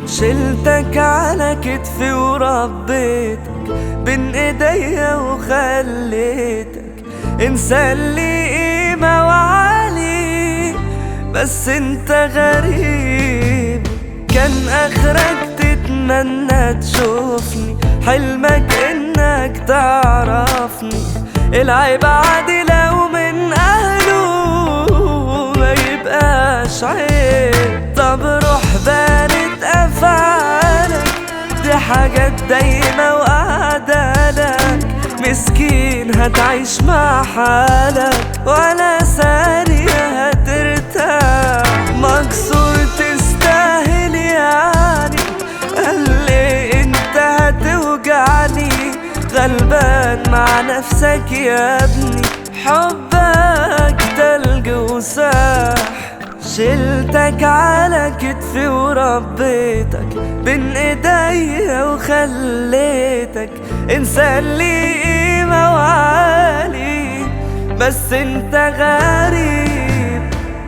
شلتك على كتفي وربيتك بين ايديا وخليتك انسان لي قيمة وعلي بس انت غريب كان اخرك تتمنى تشوفني حلمك انك تعرفني العيب عادي لو من اهله ما يبقاش عيب طب روح بانت افعالك دي حاجات دايمة وقاعدة لك مسكين هتعيش مع حالك ولا ثانية هترتاح مكسور تستاهل يعني قال لي انت هتوجعني غلبان مع نفسك يا ابني حبك تلج وساح شلتك على كتفي وربيتك بين ايديا وخليتك انسان لي قيمة وعالي بس انت غريب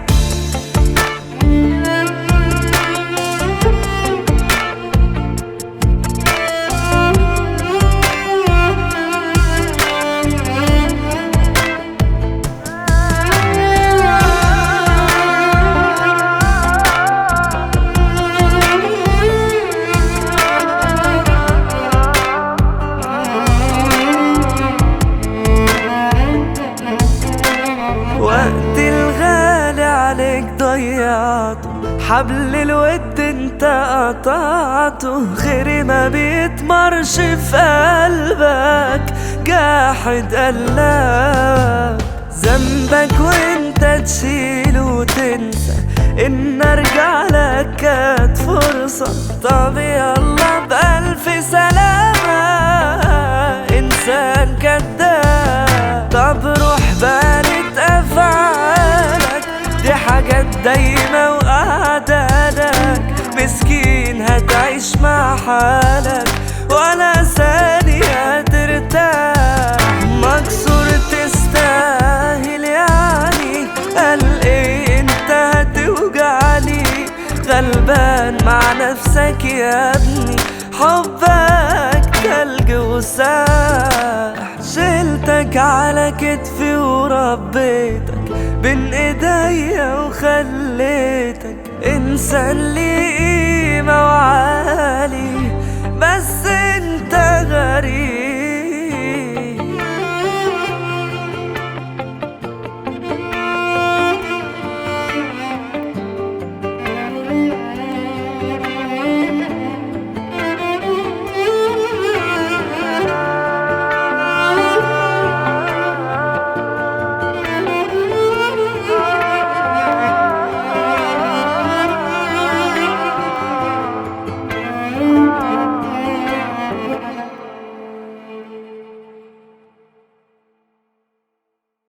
وقت الغالي عليك ضيعته حبل الود انت قطعته خيري ما بيتمرش في قلبك جاحد قلبك ذنبك وانت تشيل وتنسى ان ارجع لك كانت فرصة طب يلا بألف سلامة انسان كداب طب روح بانت افعالك دي حاجات دايمة وقاعدة لك مسكين هتعيش مع حالك ولا ثانية هترتاح مكسور تستاهل يعني قال ايه انت هتوجعني غلبان مع نفسك يا ابني حبك تلج وساح شلتك على كتفي وربيتك بين ايديا وخليتك انسان لي قيمة وعالي بس انت غريب